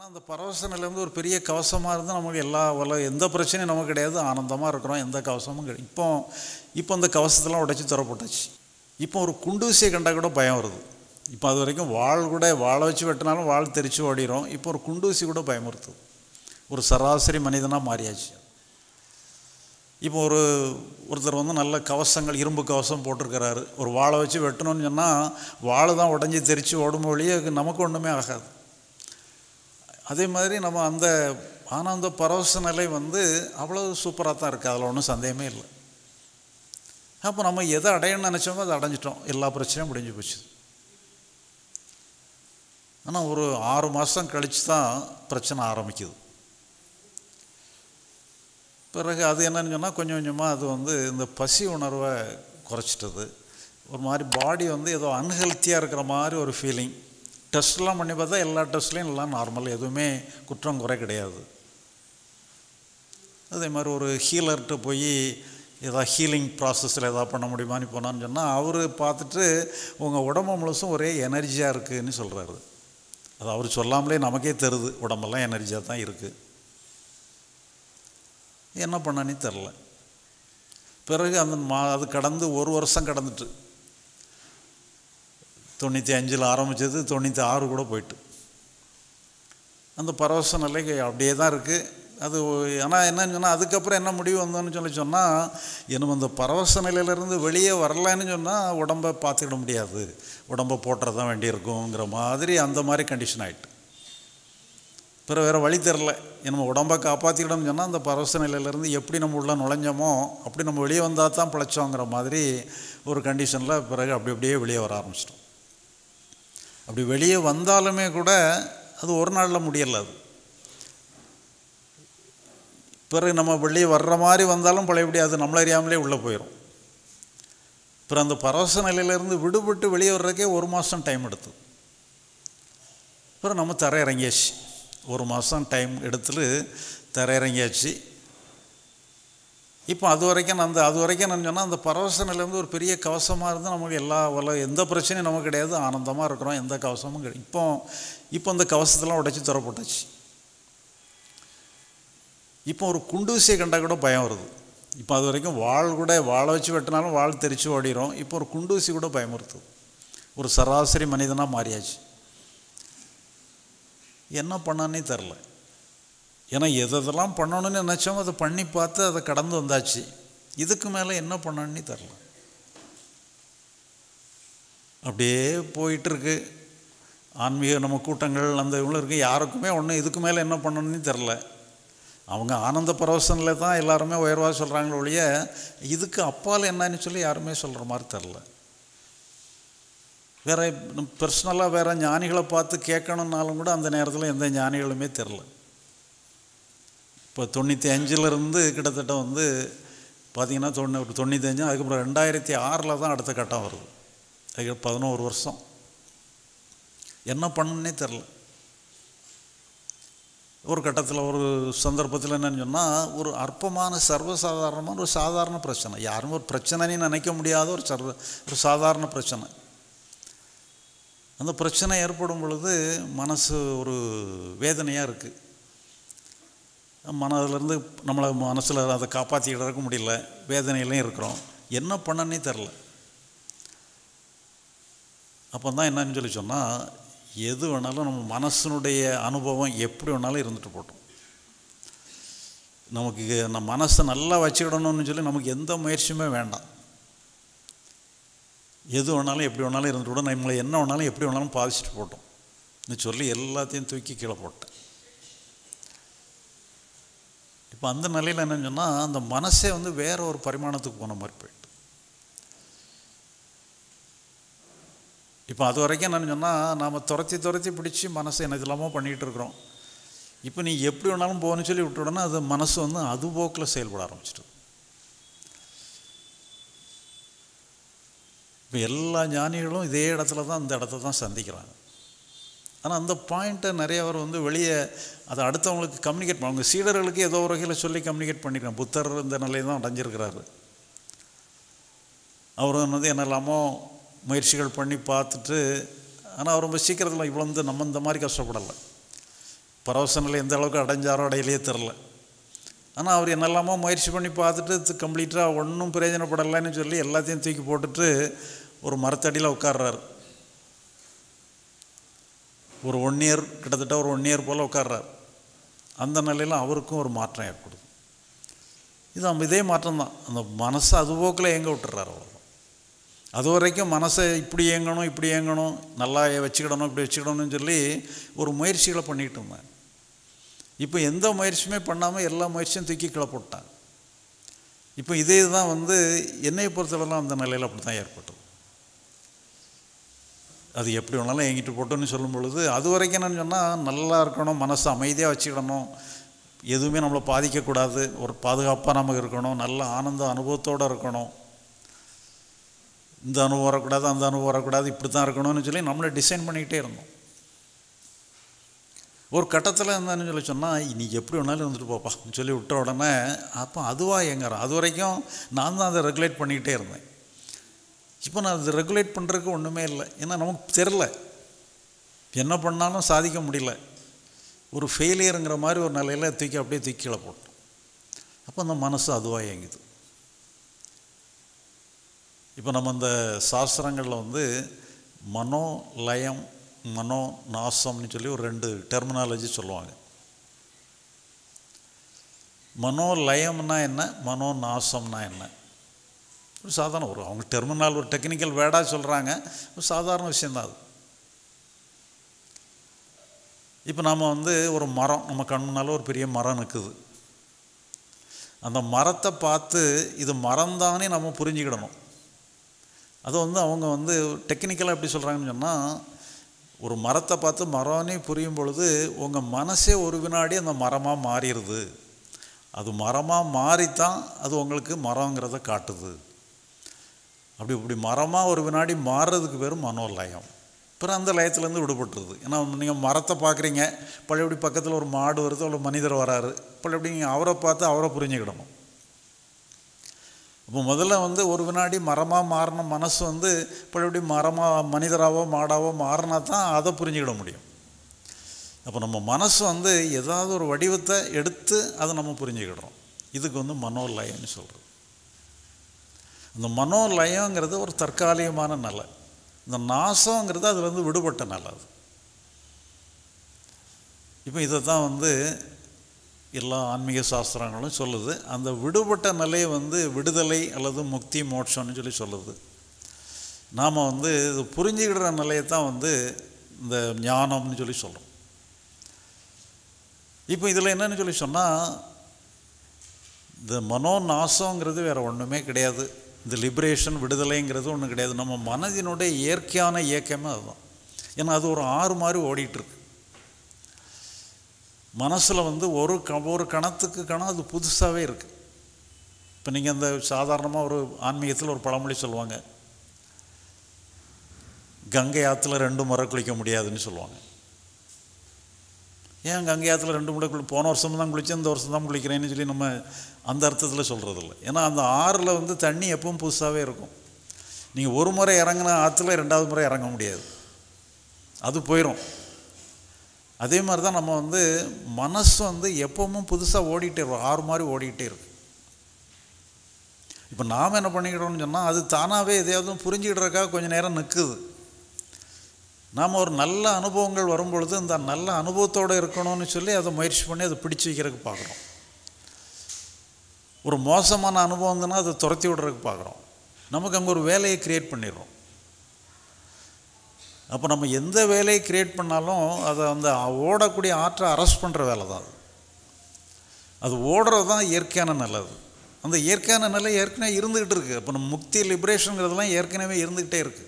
அந்த பரவச நிலை வந்து ஒரு பெரிய கவசமாக இருந்து நமக்கு எல்லா உல எந்த பிரச்சனையும் நமக்கு கிடையாது ஆனந்தமாக இருக்கிறோம் எந்த கவசமும் கிடையாது இப்போ இப்போ அந்த கவசத்தெல்லாம் உடைச்சி துறப்பட்டாச்சு இப்போ ஒரு குண்டூசியை கண்டால் கூட பயம் வருது இப்போ அது வரைக்கும் வாள் கூட வாழை வச்சு வெட்டினாலும் வாள் தெரிச்சு ஓடிடும் இப்போ ஒரு குண்டூசி கூட பயமுறுத்துது ஒரு சராசரி மனிதனாக மாறியாச்சு இப்போ ஒரு ஒருத்தர் வந்து நல்ல கவசங்கள் இரும்பு கவசம் போட்டிருக்கிறாரு ஒரு வாழை வச்சு வெட்டணும்னு சொன்னால் வாழை தான் உடஞ்சி தெரித்து ஓடும் வழியே நமக்கு ஒன்றுமே ஆகாது அதே மாதிரி நம்ம அந்த ஆனந்த பரவச நிலை வந்து அவ்வளோ சூப்பராக தான் இருக்குது அதில் ஒன்றும் சந்தேகமே இல்லை அப்போ நம்ம எதை அடையணும்னு நினச்சோமோ அதை அடைஞ்சிட்டோம் எல்லா பிரச்சனையும் முடிஞ்சு போச்சு ஆனால் ஒரு ஆறு மாதம் கழித்து தான் பிரச்சனை ஆரம்பிக்குது பிறகு அது என்னன்னு சொன்னால் கொஞ்சம் கொஞ்சமாக அது வந்து இந்த பசி உணர்வை குறைச்சிட்டது ஒரு மாதிரி பாடி வந்து ஏதோ அன்ஹெல்த்தியாக இருக்கிற மாதிரி ஒரு ஃபீலிங் டெஸ்ட்லாம் பண்ணி பார்த்தா எல்லா டெஸ்ட்லேயும் எல்லாம் நார்மல் எதுவுமே குற்றம் குறை கிடையாது அதே மாதிரி ஒரு ஹீலர்கிட்ட போய் ஏதாவது ஹீலிங் ப்ராசஸில் எதாவது பண்ண முடியுமான்னு போனான்னு சொன்னால் அவர் பார்த்துட்டு உங்கள் உடம்பு முழுசும் ஒரே எனர்ஜியாக இருக்குதுன்னு சொல்கிறாரு அது அவர் சொல்லாமலே நமக்கே தருது உடம்பெல்லாம் எனர்ஜியாக தான் இருக்குது என்ன பண்ணானே தெரில பிறகு அந்த மா அது கடந்து ஒரு வருஷம் கடந்துட்டு தொண்ணூற்றி அஞ்சில் ஆரம்பித்தது தொண்ணூற்றி ஆறு கூட போயிட்டு அந்த பரவச நிலை அப்படியே தான் இருக்குது அது ஆனால் என்னன்னு சொன்னால் அதுக்கப்புறம் என்ன முடிவு வந்தோன்னு சொல்லி சொன்னால் இன்னும் அந்த பரவச நிலையிலேருந்து வெளியே வரலன்னு சொன்னால் உடம்பை பார்த்துக்கிட முடியாது உடம்பை போட்டுறது தான் வேண்டியிருக்குங்கிற மாதிரி அந்த மாதிரி கண்டிஷன் ஆகிட்டு பிறகு வேறு வழி தெரில நம்ம உடம்பை காப்பாற்றிக்கிடணும்னு சொன்னால் அந்த பரவச நிலையிலேருந்து எப்படி நம்ம உள்ளே நுழைஞ்சோமோ அப்படி நம்ம வெளியே வந்தால் தான் பிழைச்சோங்கிற மாதிரி ஒரு கண்டிஷனில் பிறகு அப்படி அப்படியே வெளியே வர ஆரம்பிச்சிட்டோம் அப்படி வெளியே வந்தாலுமே கூட அது ஒரு நாளில் முடியலை அது பிறகு நம்ம வெளியே வர்ற மாதிரி வந்தாலும் பழையபடி அது நம்மள அறியாமலே உள்ளே போயிடும் அப்புறம் அந்த பரவச நிலையிலேருந்து விடுபட்டு வெளியே வர்றதுக்கே ஒரு மாதம் டைம் எடுத்து அப்புறம் நம்ம தர இறங்கியாச்சு ஒரு மாதம் டைம் எடுத்துட்டு தர இறங்கியாச்சு இப்போ அது வரைக்கும் அந்த அது வரைக்கும் நான் சொன்னால் அந்த பரவச நிலை வந்து ஒரு பெரிய கவசமாக இருந்து நமக்கு எல்லா உல எந்த பிரச்சனையும் நமக்கு கிடையாது ஆனந்தமாக இருக்கிறோம் எந்த கவசமும் கிடையாது இப்போ இப்போ அந்த கவசத்தெல்லாம் உடைச்சி துறப்பட்டாச்சு இப்போ ஒரு குண்டூசியை கண்டால் கூட பயம் வருது இப்போ அது வரைக்கும் வாள் கூட வாழை வச்சு வெட்டினாலும் வாள் தெரிச்சு ஓடிடும் இப்போ ஒரு குண்டூசி கூட பயமுறுத்துது ஒரு சராசரி மனிதனாக மாறியாச்சு என்ன பண்ணானே தெரில ஏன்னா எதெல்லாம் பண்ணணும்னு நினச்சோம் அதை பண்ணி பார்த்து அதை கடந்து வந்தாச்சு இதுக்கு மேலே என்ன பண்ணணும்னு தெரில அப்படியே போயிட்டுருக்கு ஆன்மீக நம்ம கூட்டங்கள் அந்த இவ்வளோ இருக்குது யாருக்குமே ஒன்றும் இதுக்கு மேலே என்ன பண்ணணும்னு தெரில அவங்க ஆனந்த பரவசனில் தான் எல்லாருமே உயர்வாக சொல்கிறாங்களே ஒழிய இதுக்கு அப்பால் என்னன்னு சொல்லி யாருமே சொல்கிற மாதிரி தெரில வேற பர்சனலாக வேறு ஞானிகளை பார்த்து கேட்கணுன்னாலும் கூட அந்த நேரத்தில் எந்த ஞானிகளுமே தெரில இப்போ தொண்ணூற்றி அஞ்சிலிருந்து கிட்டத்தட்ட வந்து பார்த்திங்கன்னா தொண்ணூறு தொண்ணூற்றி அஞ்சு அதுக்கப்புறம் ரெண்டாயிரத்தி ஆறில் தான் அடுத்த கட்டம் வருது அதுக்கு பதினோரு வருஷம் என்ன பண்ணுன்னே தெரில ஒரு கட்டத்தில் ஒரு சந்தர்ப்பத்தில் என்னன்னு சொன்னால் ஒரு அற்பமான சர்வசாதாரணமான ஒரு சாதாரண பிரச்சனை யாருமே ஒரு பிரச்சனைன்னு நினைக்க முடியாத ஒரு சர்வ ஒரு சாதாரண பிரச்சனை அந்த பிரச்சனை ஏற்படும் பொழுது மனசு ஒரு வேதனையாக இருக்குது மனதிலேருந்து நம்மளை மனசில் அதை காப்பாற்றிக்கிட்டு முடியல வேதனையிலையும் இருக்கிறோம் என்ன பண்ணனே தெரில அப்போ தான் என்னன்னு சொல்லி சொன்னால் எது வேணாலும் நம்ம மனசனுடைய அனுபவம் எப்படி வேணாலும் இருந்துட்டு போட்டோம் நமக்கு நம்ம மனசை நல்லா வச்சுக்கிடணும்னு சொல்லி நமக்கு எந்த முயற்சியுமே வேண்டாம் எது வேணாலும் எப்படி வேணாலும் இருந்துட்டு விட நம்மளை என்ன வேணாலும் எப்படி வேணாலும் பாதிச்சுட்டு போட்டோம் சொல்லி எல்லாத்தையும் தூக்கி கீழே போட்டேன் இப்போ அந்த நிலையில் என்னன்னு சொன்னால் அந்த மனசே வந்து வேற ஒரு பரிமாணத்துக்கு போன மாதிரி போயிட்டு இப்போ அது வரைக்கும் என்னன்னு சொன்னால் நாம் துரத்தி துரத்தி பிடிச்சி மனசை எனக்கு இல்லாமல் பண்ணிகிட்டு இருக்கிறோம் இப்போ நீ எப்படி வேணாலும் போகணும்னு சொல்லி விட்டுவிடனா அது மனசு வந்து அது போக்கில் செயல்பட ஆரம்பிச்சிட்டு இப்போ எல்லா ஞானிகளும் இதே இடத்துல தான் அந்த இடத்த தான் சந்திக்கிறாங்க ஆனால் அந்த பாயிண்ட்டை நிறைய பேர் வந்து வெளியே அதை அடுத்தவங்களுக்கு கம்யூனிகேட் பண்ண அவங்க சீடர்களுக்கு ஏதோ ஒரு வகையில் சொல்லி கம்யூனிகேட் பண்ணியிருக்காங்க புத்தர் இந்த நிலையை தான் அடைஞ்சிருக்கிறாரு அவர் வந்து என்னெல்லாமோ முயற்சிகள் பண்ணி பார்த்துட்டு ஆனால் அவர் ரொம்ப சீக்கிரத்தில் இவ்வளோ வந்து நம்ம இந்த மாதிரி கஷ்டப்படலை பரவச நிலை எந்த அளவுக்கு அடைஞ்சாரோ அடையிலையே தெரில ஆனால் அவர் என்னெல்லாமோ முயற்சி பண்ணி பார்த்துட்டு கம்ப்ளீட்டாக ஒன்றும் பிரயோஜனப்படலைன்னு சொல்லி எல்லாத்தையும் தூக்கி போட்டுட்டு ஒரு மரத்தடியில் உட்கார்றாரு ஒரு ஒன் இயர் கிட்டத்தட்ட ஒரு ஒன் இயர் போல் உட்கார்றாரு அந்த நிலையில் அவருக்கும் ஒரு மாற்றம் ஏற்படுது இது நம்ம இதே மாற்றம் தான் அந்த மனசை அதுபோக்கில் எங்கே விட்டுறாரு அவ்வளோ அது வரைக்கும் மனசை இப்படி இயங்கணும் இப்படி இயங்கணும் நல்லா வச்சுக்கிடணும் இப்படி வச்சுக்கிடணும்னு சொல்லி ஒரு முயற்சிகளை பண்ணிகிட்டு இருந்தேன் இப்போ எந்த முயற்சியுமே பண்ணாமல் எல்லா முயற்சியும் தூக்கி கீழே போட்டாங்க இப்போ இதே தான் வந்து என்னை பொறுத்தவரைலாம் அந்த நிலையில் அப்படி தான் ஏற்பட்டது அது எப்படி வேணாலும் எங்கிட்டு போட்டோன்னு சொல்லும் பொழுது அது வரைக்கும் என்னன்னு சொன்னால் நல்லா இருக்கணும் மனசை அமைதியாக வச்சுக்கிடணும் எதுவுமே நம்மளை பாதிக்கக்கூடாது ஒரு பாதுகாப்பாக நமக்கு இருக்கணும் நல்ல ஆனந்த அனுபவத்தோடு இருக்கணும் இந்த அனுபவம் வரக்கூடாது அந்த அனுபவம் வரக்கூடாது இப்படி தான் இருக்கணும்னு சொல்லி நம்மளை டிசைன் பண்ணிக்கிட்டே இருந்தோம் ஒரு கட்டத்தில் என்னன்னு சொல்லி சொன்னால் நீ எப்படி வேணாலும் இருந்துட்டு போப்பான்னு சொல்லி விட்ட உடனே அப்போ அதுவாக எங்கிறோம் அது வரைக்கும் நான் தான் அதை ரெகுலேட் பண்ணிக்கிட்டே இருந்தேன் இப்போ நான் அதை ரெகுலேட் பண்ணுறதுக்கு ஒன்றுமே இல்லை ஏன்னா நமக்கு தெரில என்ன பண்ணாலும் சாதிக்க முடியல ஒரு ஃபெயிலியருங்கிற மாதிரி ஒரு நிலையில் தூக்கி அப்படியே தூக்கி கீழே போட்டோம் அப்போ அந்த மனசு அதுவாக இயங்குது இப்போ நம்ம இந்த சாஸ்திரங்களில் வந்து மனோ லயம் மனோ நாசம்னு சொல்லி ஒரு ரெண்டு டெர்மினாலஜி சொல்லுவாங்க மனோ லயம்னா என்ன மனோ நாசம்னா என்ன ஒரு சாதாரண ஒரு அவங்க டெர்மினால் ஒரு டெக்னிக்கல் வேர்டாக சொல்கிறாங்க ஒரு சாதாரண விஷயந்தான் அது இப்போ நாம் வந்து ஒரு மரம் நம்ம கண் முன்னால் ஒரு பெரிய மரம் நிற்குது அந்த மரத்தை பார்த்து இது மரம்தானே நம்ம புரிஞ்சுக்கிடணும் அதை வந்து அவங்க வந்து டெக்னிக்கலாக எப்படி சொல்கிறாங்கன்னு சொன்னால் ஒரு மரத்தை பார்த்து மரம்னே புரியும் பொழுது உங்கள் மனசே ஒரு வினாடி அந்த மரமாக மாறிடுது அது மரமாக மாறித்தான் அது உங்களுக்கு மரங்கிறத காட்டுது அப்படி இப்படி மரமாக ஒரு வினாடி மாறுறதுக்கு பேர் மனோலயம் அப்புறம் அந்த லயத்துலேருந்து விடுபட்டுருது ஏன்னா நீங்கள் மரத்தை பார்க்குறீங்க பழையபடி பக்கத்தில் ஒரு மாடு வருது அவ்வளோ மனிதர் வராரு பழையபடி நீங்கள் அவரை பார்த்து அவரை புரிஞ்சுக்கிடணும் இப்போ முதல்ல வந்து ஒரு வினாடி மரமாக மாறின மனசு வந்து பழையபடி மரமாக மனிதராகவோ மாடாவோ மாறினா தான் அதை புரிஞ்சுக்கிட முடியும் அப்போ நம்ம மனசு வந்து ஏதாவது ஒரு வடிவத்தை எடுத்து அதை நம்ம புரிஞ்சுக்கிடுறோம் இதுக்கு வந்து மனோலயம்னு சொல்கிறது இந்த மனோலயங்கிறது ஒரு தற்காலிகமான நிலை இந்த நாசங்கிறது அதுலேருந்து விடுபட்ட நிலை அது இப்போ இதை தான் வந்து எல்லா ஆன்மீக சாஸ்திரங்களும் சொல்லுது அந்த விடுபட்ட நிலையை வந்து விடுதலை அல்லது முக்தி மோட்சம்னு சொல்லி சொல்லுது நாம் வந்து இது புரிஞ்சுக்கிற நிலையை தான் வந்து இந்த ஞானம்னு சொல்லி சொல்கிறோம் இப்போ இதில் என்னன்னு சொல்லி சொன்னால் இந்த மனோ நாசங்கிறது வேறு ஒன்றுமே கிடையாது இந்த லிபரேஷன் விடுதலைங்கிறது ஒன்றும் கிடையாது நம்ம மனதினுடைய இயற்கையான இயக்கமே அதுதான் ஏன்னா அது ஒரு ஆறு மாதிரி ஓடிட்டுருக்கு மனசில் வந்து ஒரு க ஒரு கணத்துக்கு கணம் அது புதுசாகவே இருக்குது இப்போ நீங்கள் இந்த சாதாரணமாக ஒரு ஆன்மீகத்தில் ஒரு பழமொழி சொல்லுவாங்க கங்கை ஆற்றுல ரெண்டு முறை குளிக்க முடியாதுன்னு சொல்லுவாங்க ஏன் கங்கை ஆற்றுல ரெண்டு முறை குளி போன வருஷம் தான் குளித்தேன் இந்த வருஷம் தான் குளிக்கிறேன்னு சொல்லி நம்ம அந்த அர்த்தத்தில் சொல்கிறது இல்லை ஏன்னா அந்த ஆறில் வந்து தண்ணி எப்பவும் புதுசாகவே இருக்கும் நீங்கள் ஒரு முறை இறங்கின ஆற்றுல ரெண்டாவது முறை இறங்க முடியாது அது போயிடும் அதே மாதிரி தான் நம்ம வந்து மனசு வந்து எப்பவும் புதுசாக ஓடிட்டே இருக்கும் ஆறு மாதிரி ஓடிக்கிட்டே இருக்கு இப்போ நாம் என்ன பண்ணிக்கிட்டோம்னு சொன்னால் அது தானாகவே எதையாவது புரிஞ்சுக்கிட்டுறக்காக கொஞ்சம் நேரம் நிற்குது நாம் ஒரு நல்ல அனுபவங்கள் வரும்பொழுது இந்த நல்ல அனுபவத்தோடு இருக்கணும்னு சொல்லி அதை முயற்சி பண்ணி அதை பிடிச்சி வைக்கிறதுக்கு பார்க்குறோம் ஒரு மோசமான அனுபவம் இருந்ததுன்னா அதை துரத்தி விடுறதுக்கு பார்க்குறோம் நமக்கு அங்கே ஒரு வேலையை க்ரியேட் பண்ணிடுறோம் அப்போ நம்ம எந்த வேலையை க்ரியேட் பண்ணாலும் அதை அந்த ஓடக்கூடிய ஆற்றை அரெஸ்ட் பண்ணுற வேலை தான் அது அது ஓடுறது தான் இயற்கையான நல்லது அந்த இயற்கையான நிலை ஏற்கனவே இருந்துக்கிட்டு இருக்குது அப்போ நம்ம முக்தி லிபரேஷனுங்கிறதெல்லாம் ஏற்கனவே இருந்துக்கிட்டே இருக்குது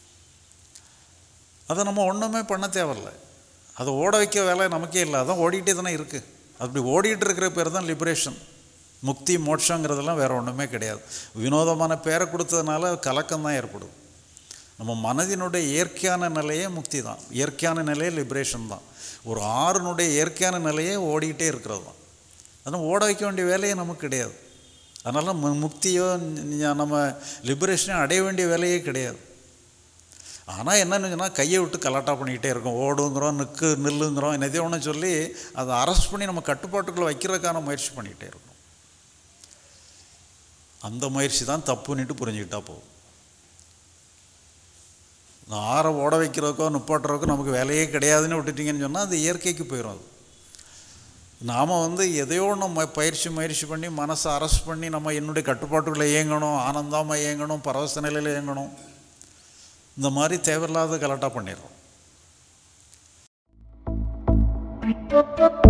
அதை நம்ம ஒன்றுமே பண்ண தேவையில்ல அதை ஓட வைக்க வேலை நமக்கே இல்லை அதான் ஓடிக்கிட்டே தானே இருக்குது அப்படி ஓடிட்டு இருக்கிற பேர் தான் லிபரேஷன் முக்தி மோட்சங்கிறதெல்லாம் வேறு ஒன்றுமே கிடையாது வினோதமான பேரை கொடுத்ததுனால கலக்கம் தான் ஏற்படுது நம்ம மனதினுடைய இயற்கையான நிலையே முக்தி தான் இயற்கையான நிலையே லிபரேஷன் தான் ஒரு ஆறுனுடைய இயற்கையான நிலையே ஓடிக்கிட்டே இருக்கிறது தான் அதனால் ஓட வைக்க வேண்டிய வேலையே நமக்கு கிடையாது அதனால் மு முக்தியோ நம்ம லிபரேஷனையோ அடைய வேண்டிய வேலையே கிடையாது ஆனால் என்னன்னு சொன்னால் கையை விட்டு கலாட்டா பண்ணிக்கிட்டே இருக்கோம் ஓடுங்கிறோம் நிற்கு நில்லுங்கிறோம் என்னதே ஒன்று சொல்லி அதை அரெஸ்ட் பண்ணி நம்ம கட்டுப்பாட்டுக்குள்ளே வைக்கிறதுக்கான முயற்சி பண்ணிக்கிட்டே இருக்கோம் அந்த முயற்சி தான் தப்புன்னுட்டு புரிஞ்சுக்கிட்டா போதும் இந்த ஆறை ஓட வைக்கிறதுக்கோ நிப்பாட்டுறதுக்கோ நமக்கு வேலையே கிடையாதுன்னு விட்டுட்டீங்கன்னு சொன்னால் அது இயற்கைக்கு போயிடும் அது நாம் வந்து எதையோ நம்ம பயிற்சி முயற்சி பண்ணி மனசை அரெஸ்ட் பண்ணி நம்ம என்னுடைய கட்டுப்பாட்டுக்குள்ளே இயங்கணும் ஆனந்தமாக இயங்கணும் பரவச நிலையில் இயங்கணும் இந்த மாதிரி தேவையில்லாத கலாட்டா பண்ணிடுறோம்